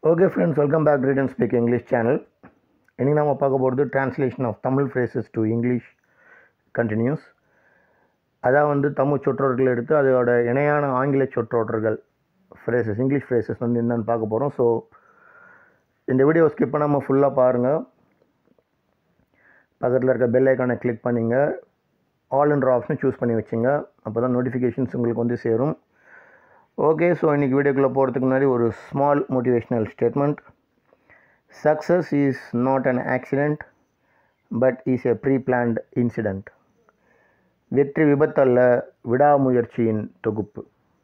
okay friends welcome back read and speak English channel இன்றைக்கி நம்ம பார்க்க போகிறது translation of Tamil phrases to English continues அதான் வந்து தமிழ் சொற்றொடர்கள் எடுத்து அதோட இணையான ஆங்கில சொற்றொடர்கள் phrases இங்கிலீஷ் phrases வந்து என்னென்னு பார்க்க போகிறோம் ஸோ இந்த வீடியோ ஸ்கிப் பண்ணாமல் ஃபுல்லாக பாருங்கள் பக்கத்தில் இருக்க பெல் ஐக்கானை கிளிக் பண்ணிங்க ஆல்ன்ற ஆப்ஷன் சூஸ் பண்ணி வச்சுங்க அப்போ தான் நோட்டிஃபிகேஷன்ஸ் உங்களுக்கு வந்து சேரும் ஓகே ஸோ இன்றைக்கி வீடியோக்குள்ளே போகிறதுக்கு முன்னாடி ஒரு small motivational statement success is not an accident but is a pre planned incident வெற்றி விபத்தல்ல விடாமுயற்சியின் தொகுப்பு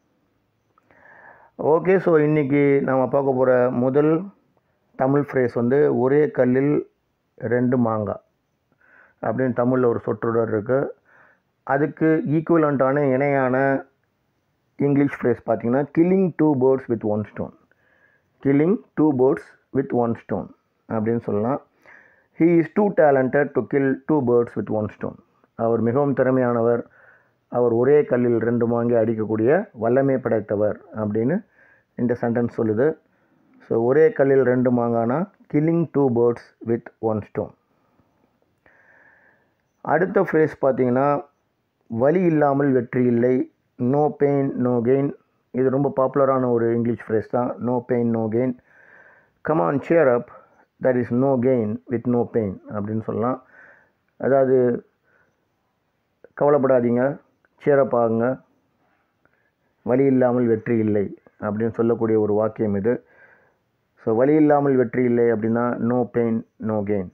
ஓகே ஸோ இன்றைக்கி நம்ம பார்க்க போகிற முதல் தமிழ் ஃப்ரேஸ் வந்து ஒரே கல்லில் ரெண்டு மாங்காய் அப்படின்னு தமிழில் ஒரு சொற்றொடர் இருக்குது அதுக்கு ஈக்குவலண்ட்டான இணையான இங்கிலீஷ் ஃப்ரேஸ் பார்த்தீங்கன்னா killing two birds with one stone killing two birds with one stone அப்படின்னு சொல்லலாம் he is too talented to kill two birds with one stone அவர் மிகவும் திறமையானவர் அவர் ஒரே கல்லில் ரெண்டு மாங்கி அடிக்கக்கூடிய வல்லமை படைத்தவர் அப்படின்னு இந்த சென்டென்ஸ் சொல்லுது ஸோ ஒரே கல்லில் ரெண்டு மாங்கானா killing two birds with one stone அடுத்த ஃப்ரேஸ் பார்த்தீங்கன்னா வலி இல்லாமல் வெற்றி இல்லை நோ பெயின் நோ கெயின் இது ரொம்ப பாப்புலரான ஒரு இங்கிலீஷ் ஃப்ரேஸ் தான் no pain no gain come on cheer up that is no gain with no pain அப்படின்னு சொல்லலாம் அதாவது கவலைப்படாதீங்க சேரப் ஆகுங்க வலி இல்லாமல் வெற்றி இல்லை அப்படின்னு சொல்லக்கூடிய ஒரு வாக்கியம் இது ஸோ வலி இல்லாமல் வெற்றி இல்லை அப்படின்னா நோ பெயின் நோ கெயின்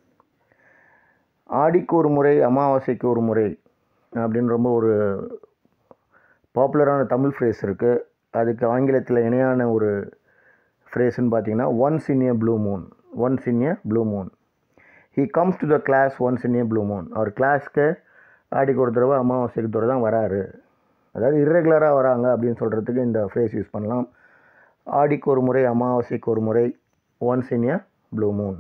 ஆடிக்கு ஒரு முறை அமாவாசைக்கு ஒரு முறை அப்படின்னு ரொம்ப ஒரு பாப்புலரான தமிழ் ஃப்ரேஸ் இருக்குது அதுக்கு ஆங்கிலத்தில் இணையான ஒரு ஃப்ரேஸ்ன்னு பார்த்தீங்கன்னா once in a blue moon once in a blue moon he comes to the class once in a blue moon அவர் கிளாஸ்க்கு ஆடிக்கு ஒரு தடவை அமாவாசைக்கு ஒரு தடவை தான் வராரு அதாவது இர்ரெகுலராக வராங்க அப்படின்னு சொல்கிறதுக்கு இந்த ஃப்ரேஸ் யூஸ் பண்ணலாம் ஆடிக்கு ஒரு முறை அமாவாசைக்கு ஒரு முறை once in a blue moon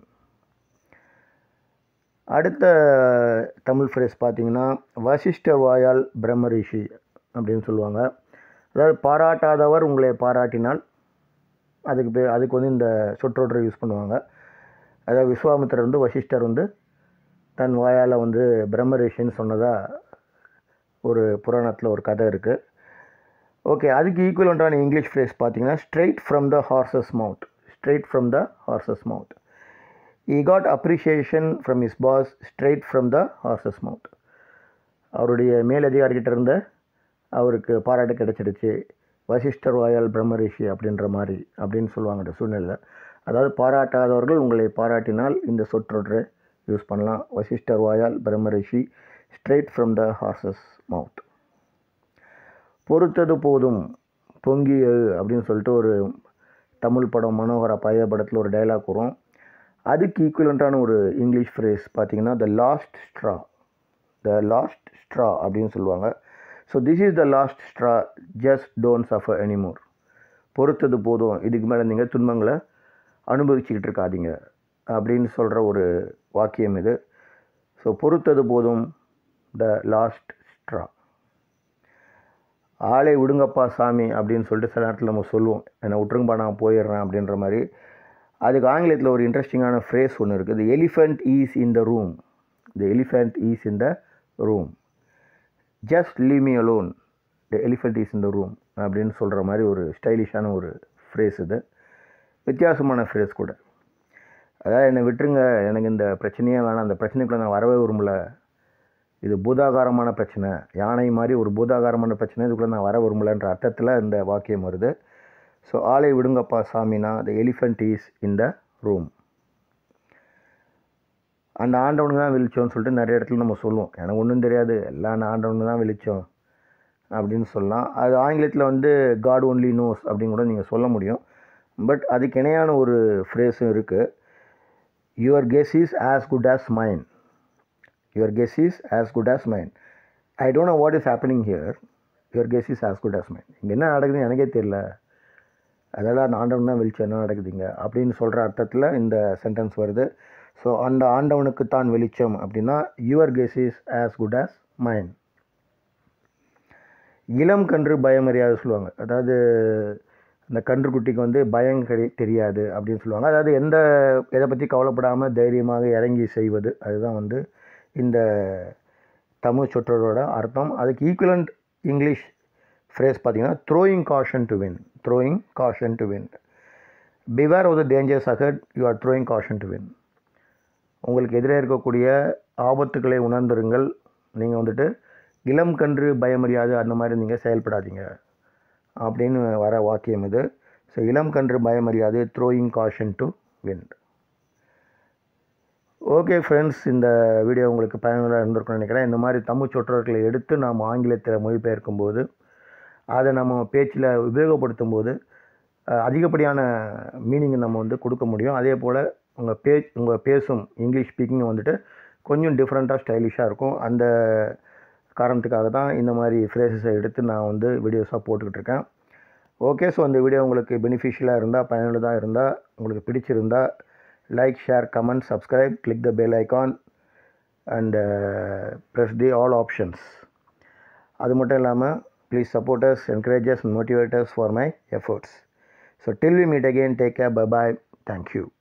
அடுத்த தமிழ் ஃப்ரேஸ் பார்த்தீங்கன்னா வசிஷ்ட வாயால் பிரம்ம ரிஷி அப்படின்னு சொல்லுவாங்க அதாவது பாராட்டாதவர் உங்களை பாராட்டினால் அதுக்கு பேர் அதுக்கு வந்து இந்த சொற்றொடரை யூஸ் பண்ணுவாங்க அதாவது விஸ்வாமித்திரர் வந்து வசிஷ்டர் வந்து தன் வாயால் வந்து பிரம்ம ரிஷின்னு சொன்னதாக ஒரு புராணத்தில் ஒரு கதை இருக்குது ஓகே அதுக்கு ஈக்குவலண்ட்டான இங்கிலீஷ் ஃப்ரேஸ் பார்த்தீங்கன்னா straight from the horse's mouth straight from the horse's mouth he got appreciation from his boss straight from the horse's mouth அவருடைய மேலதிகாரிகிட்ட இருந்த அவருக்கு பாராட்டு கிடைச்சிடுச்சு வசிஷ்டர் வாயால் பிரம்மரிஷி அப்படின்ற மாதிரி அப்படின்னு சொல்லுவாங்க இந்த சூழ்நிலை அதாவது பாராட்டாதவர்கள் உங்களை பாராட்டினால் இந்த சொற்றொடரை யூஸ் பண்ணலாம் வசிஷ்டர் வாயால் பிரம்மரிஷி straight from the horse's mouth பொறுத்தது போதும் பொங்கி எழு அப்படின்னு சொல்லிட்டு ஒரு தமிழ் படம் மனோகர பழைய படத்தில் ஒரு டைலாக் வரும் அதுக்கு ஈக்குவலண்ட்டான ஒரு இங்கிலீஷ் ஃப்ரேஸ் பார்த்தீங்கன்னா the last straw the last straw அப்படின்னு சொல்லுவாங்க so this is the last straw just don't suffer anymore பொறுத்தது போதும் இதுக்கு மேலே நீங்கள் துன்பங்களை அனுபவிச்சுக்கிட்டு இருக்காதீங்க அப்படின்னு சொல்கிற ஒரு வாக்கியம் இது ஸோ பொறுத்தது போதும் த லாஸ்ட் ஸ்ட்ரா ஆளை விடுங்கப்பா சாமி அப்படின்னு சொல்லிட்டு சில நேரத்தில் நம்ம சொல்லுவோம் என்னை விட்டுருங்கப்பா நான் போயிடுறேன் அப்படின்ற மாதிரி அதுக்கு ஆங்கிலத்தில் ஒரு இன்ட்ரெஸ்டிங்கான ஃப்ரேஸ் ஒன்று இருக்குது the elephant is in the room the elephant is in the room just leave me alone the elephant is in the room அப்படின்னு சொல்கிற மாதிரி ஒரு ஸ்டைலிஷான ஒரு ஃப்ரேஸ் இது வித்தியாசமான ஃப்ரேஸ் கூட அதாவது என்னை விட்டுருங்க எனக்கு இந்த பிரச்சனையே வேணாம் அந்த பிரச்சனைக்குள்ளே நான் வரவே விரும்பல இது பூதாகாரமான பிரச்சனை யானை மாதிரி ஒரு பூதாகாரமான பிரச்சனை இதுக்குள்ளே நான் வர விரும்பலன்ற அர்த்தத்தில் இந்த வாக்கியம் வருது ஸோ ஆளை விடுங்கப்பா சாமினா the elephant is in the room அந்த ஆண்டவனுக்கு தான் வெளிச்சோன்னு சொல்லிட்டு நிறைய இடத்துல நம்ம சொல்லுவோம் எனக்கு ஒன்றும் தெரியாது எல்லாம் அந்த ஆண்டவனுக்கு தான் வெளிச்சம் அப்படின்னு சொல்லலாம் அது ஆங்கிலத்தில் வந்து காட் ஒன்லி நோஸ் அப்படின்னு கூட நீங்கள் சொல்ல முடியும் பட் அதுக்கு இணையான ஒரு ஃப்ரேஸும் இருக்குது your guess is as good as mine your guess is as good as mine I don't know what is happening here your guess is as good as mine இங்கே என்ன நடக்குதுன்னு எனக்கே தெரியல அதெல்லாம் அந்த ஆண்டவன் தான் வெளிச்சம் என்ன நடக்குதுங்க அப்படின்னு சொல்கிற அர்த்தத்தில் இந்த சென்டென்ஸ் வருது ஸோ அந்த ஆண்டவனுக்கு தான் வெளிச்சம் அப்படின்னா your guess is as good as mine இளம் கன்று பயமறியாது சொல்லுவாங்க அதாவது இந்த கன்றுக்குட்டிக்கு வந்து பயம் கிடை தெரியாது அப்படின்னு சொல்லுவாங்க அதாவது எந்த எதை பற்றி கவலைப்படாமல் தைரியமாக இறங்கி செய்வது அதுதான் வந்து இந்த தமிழ் சொற்றொடரோட அர்த்தம் அதுக்கு ஈக்குவலண்ட் இங்கிலீஷ் ஃப்ரேஸ் பார்த்தீங்கன்னா throwing caution to wind throwing caution to wind beware of the dangers ahead you are throwing caution to wind உங்களுக்கு எதிரே இருக்கக்கூடிய ஆபத்துக்களை உணர்ந்துருங்கள் நீங்கள் வந்துட்டு இளம் கன்று பயமறியாது அந்த மாதிரி நீங்கள் செயல்படாதீங்க அப்படின்னு வர வாக்கியம் இது ஸோ இளம் கன்று பயமறியாது throwing caution to wind okay friends இந்த வீடியோ உங்களுக்கு பயனுள்ளதாக இருந்திருக்கும்னு நினைக்கிறேன் இந்த மாதிரி தமிழ் சொற்றொடர்களை எடுத்து நாம் ஆங்கிலத்தில் மொழிபெயர்க்கும் போது அதை நம்ம பேச்சில் உபயோகப்படுத்தும் போது அஹ், அதிகப்படியான மீனிங் நம்ம வந்து கொடுக்க முடியும் அதே போல் உங்கள் பே உங்கள் பேசும் இங்கிலீஷ் ஸ்பீக்கிங் வந்துட்டு கொஞ்சம் டிஃப்ரெண்ட்டாக ஸ்டைலிஷாக இருக்கும் அந்த காரணத்துக்காக தான் இந்த மாதிரி ஃப்ரேசஸை எடுத்து நான் வந்து வீடியோஸாக போட்டுக்கிட்டு இருக்கேன் ஓகே ஸோ இந்த வீடியோ உங்களுக்கு பெனிஃபிஷியலாக இருந்தால் பயனுள்ளதாக இருந்தால் உங்களுக்கு பிடிச்சிருந்தா like share comment subscribe click the bell icon and press the all options அது மட்டும் இல்லாமல் please supporters encourages and motivators for my efforts so till we meet again take care bye bye thank you